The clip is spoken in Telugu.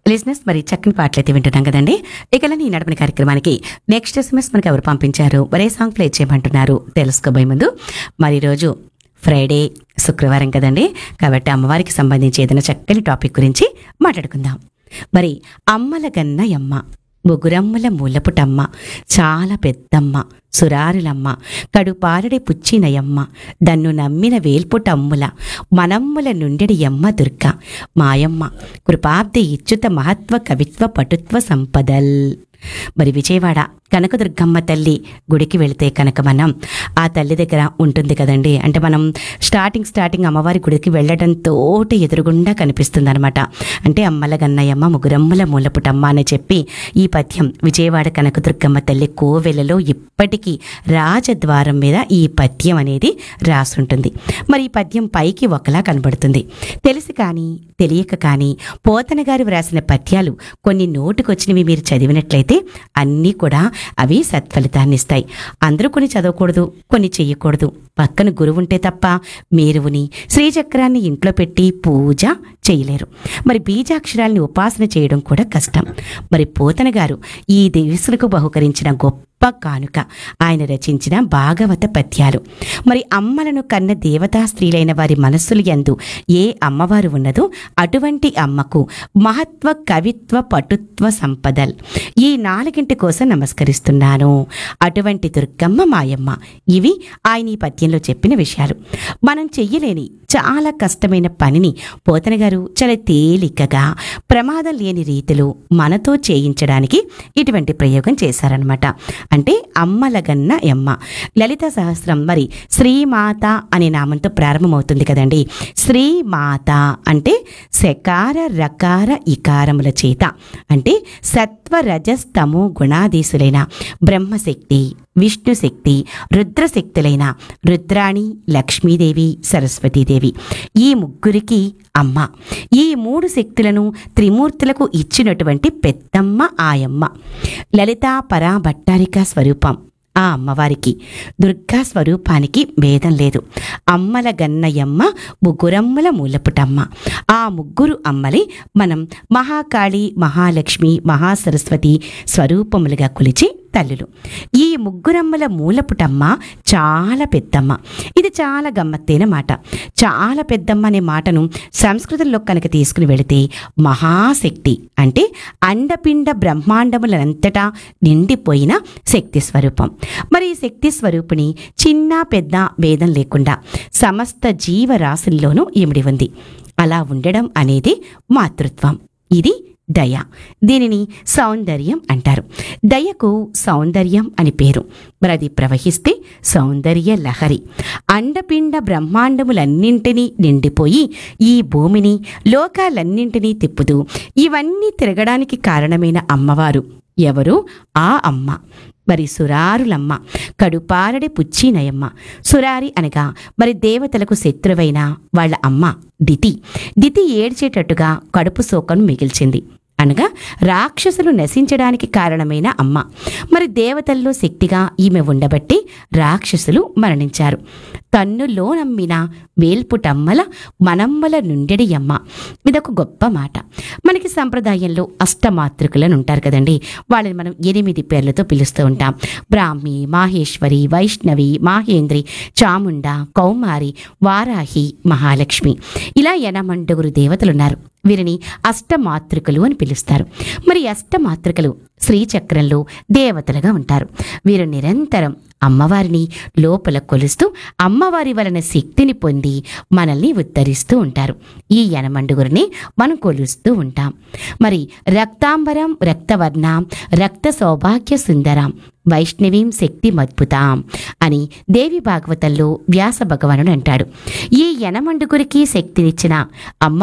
లిజినెస్ మరి చక్కని పాటలు అయితే వింటున్నాం కదండి ఇక ఈ నడపని కార్యక్రమానికి నెక్స్ట్ ఎస్ఎంఎస్ మనకి ఎవరు పంపించారు మరే సాంగ్ ప్లే చేయమంటున్నారు తెలుసుకోబోయే ముందు మరి రోజు ఫ్రైడే శుక్రవారం కదండి కాబట్టి అమ్మవారికి సంబంధించి ఏదైనా చక్కని టాపిక్ గురించి మాట్లాడుకుందాం మరి అమ్మల గన్నయమ్మ ముగురమ్మల మూలపుటమ్మ చాలా పెద్దమ్మ సురారులమ్మ కడుపారడి పుచ్చినయమ్మ దన్ను నమ్మిన వేల్పుటమ్ముల మనమ్ముల నుండెడి యమ్మ దుర్గ మాయమ్మ కృపాబ్ది ఇచ్యుత మహత్వ కవిత్వ పటుత్వ సంపదల్ మరి విజయవాడ కనకదుర్గమ్మ తల్లి గుడికి వెళితే కనుక మనం ఆ తల్లి దగ్గర ఉంటుంది కదండి అంటే మనం స్టార్టింగ్ స్టార్టింగ్ అమ్మవారి గుడికి వెళ్ళడంతో ఎదురుగుండా కనిపిస్తుంది అనమాట అంటే అమ్మల గన్నయ్యమ్మ ముగురమ్మల మూలపుటమ్మ అని చెప్పి ఈ పద్యం విజయవాడ కనకదుర్గమ్మ తల్లి కోవెలలో ఇప్పటికీ రాజద్వారం మీద ఈ పద్యం అనేది రాసుంటుంది మరి ఈ పద్యం పైకి ఒకలా కనబడుతుంది తెలిసి కానీ తెలియక కానీ పోతన గారు వ్రాసిన పద్యాలు కొన్ని నోటుకొచ్చినవి మీరు చదివినట్లయితే అన్నీ కూడా అవి సత్ఫలితాన్ని ఇస్తాయి అందరూ కొన్ని చదవకూడదు కొన్ని చెయ్యకూడదు పక్కన గురువు ఉంటే తప్ప మేరువుని శ్రీచక్రాన్ని ఇంట్లో పెట్టి పూజ చేయలేరు మరి బీజాక్షరాల్ని ఉపాసన చేయడం కూడా కష్టం మరి పోతన గారు ఈ దివసులకు బహుకరించిన గొప్ప కానుక ఆయన రచించిన భాగవత పద్యాలు మరి అమ్మలను కన్న దేవతా స్త్రీలైన వారి మనస్సులు యందు ఏ అమ్మవారు ఉన్నదో అటువంటి అమ్మకు మహత్వ కవిత్వ పటుత్వ సంపదల్ ఈ నాలుగింటి కోసం నమస్కరిస్తున్నాను అటువంటి దుర్గమ్మ మాయమ్మ ఇవి ఆయన ఈ పద్యంలో చెప్పిన విషయాలు మనం చెయ్యలేని చాలా కష్టమైన పనిని పోతన గారు చాలా తేలికగా ప్రమాదం లేని రీతిలో మనతో చేయించడానికి ఇటువంటి ప్రయోగం చేశారనమాట అంటే అమ్మలగన్న ఎమ్మ లలిత సహస్రం మరి శ్రీమాత అనే నామంతో ప్రారంభమవుతుంది కదండి శ్రీమాత అంటే శకార రకార ఇకారముల చేత అంటే సత్వ రజస్తమో గుణాధీసులైన బ్రహ్మశక్తి విష్ణుశక్తి రుద్రశక్తులైన రుద్రాణి లక్ష్మీదేవి సరస్వతీదేవి ఈ ముగ్గురికి అమ్మ ఈ మూడు శక్తులను త్రిమూర్తులకు ఇచ్చినటువంటి పెద్దమ్మ ఆయమ్మ లలితా పరా భట్టారిక స్వరూపం ఆ అమ్మవారికి దుర్గా స్వరూపానికి భేదం లేదు అమ్మల గన్నయమ్మ ముగ్గురమ్మల మూలపుటమ్మ ఆ ముగ్గురు అమ్మలే మనం మహాకాళి మహాలక్ష్మి మహాసరస్వతి స్వరూపములుగా కొలిచి తల్లులు ఈ ముగ్గురమ్మల మూలపుటమ్మ చాలా పెద్దమ్మ ఇది చాలా గమ్మత్తైన మాట చాలా పెద్దమ్మ అనే మాటను సంస్కృతంలో కనుక తీసుకుని వెళితే మహాశక్తి అంటే అండపిండ బ్రహ్మాండములంతటా నిండిపోయిన శక్తి స్వరూపం మరి ఈ శక్తి స్వరూపిణి చిన్న పెద్ద భేదం లేకుండా సమస్త జీవరాశుల్లోనూ ఇమిడి ఉంది అలా ఉండడం అనేది మాతృత్వం ఇది దయ దీనిని సౌందర్యం అంటారు దయకు సౌందర్యం అని పేరు మరి అది ప్రవహిస్తే సౌందర్య లహరి అండపిండ బ్రహ్మాండములన్నింటినీ నిండిపోయి ఈ భూమిని లోకాలన్నింటినీ తిప్పుతూ ఇవన్నీ తిరగడానికి కారణమైన అమ్మవారు ఎవరు ఆ అమ్మ మరి సురారులమ్మ కడుపారడి పుచ్చినయమ్మ సురారి అనగా మరి దేవతలకు శత్రువైన వాళ్ళ అమ్మ దితి దితి ఏడ్చేటట్టుగా కడుపు సోకను మిగిల్చింది అనగా రాక్షసులు నశించడానికి కారణమైన అమ్మ మరి దేవతల్లో శక్తిగా ఈమె ఉండబట్టి రాక్షసులు మరణించారు తన్నులో నమ్మిన వేల్పుటమ్మల మనమ్మల నుండెడి అమ్మ ఇదొక గొప్ప మాట మనకి సంప్రదాయంలో అష్టమాతృకులను ఉంటారు కదండి వాళ్ళని మనం ఎనిమిది పేర్లతో పిలుస్తూ ఉంటాం బ్రాహ్మి మాహేశ్వరి వైష్ణవి మాహేంద్రి చాముండ కౌమారి వారాహి మహాలక్ష్మి ఇలా ఎనమండుగురు దేవతలున్నారు వీరిని అష్టమాతృకలు అని పిలుస్తారు మరి అష్టమాతృకలు శ్రీచక్రంలో దేవతలుగా ఉంటారు వీరు నిరంతరం అమ్మవారిని లోపల కొలుస్తూ అమ్మవారి వలన శక్తిని పొంది మనల్ని ఉద్ధరిస్తూ ఉంటారు ఈ యనమండుగురిని మనం కొలుస్తూ ఉంటాం మరి రక్తాంబరం రక్తవర్ణం రక్త సౌభాగ్య సుందరం వైష్ణవీం శక్తి మద్భుతాం అని దేవి భాగవతంలో వ్యాస భగవానుడు అంటాడు ఈ యనమండుగురికి శక్తినిచ్చిన అమ్మ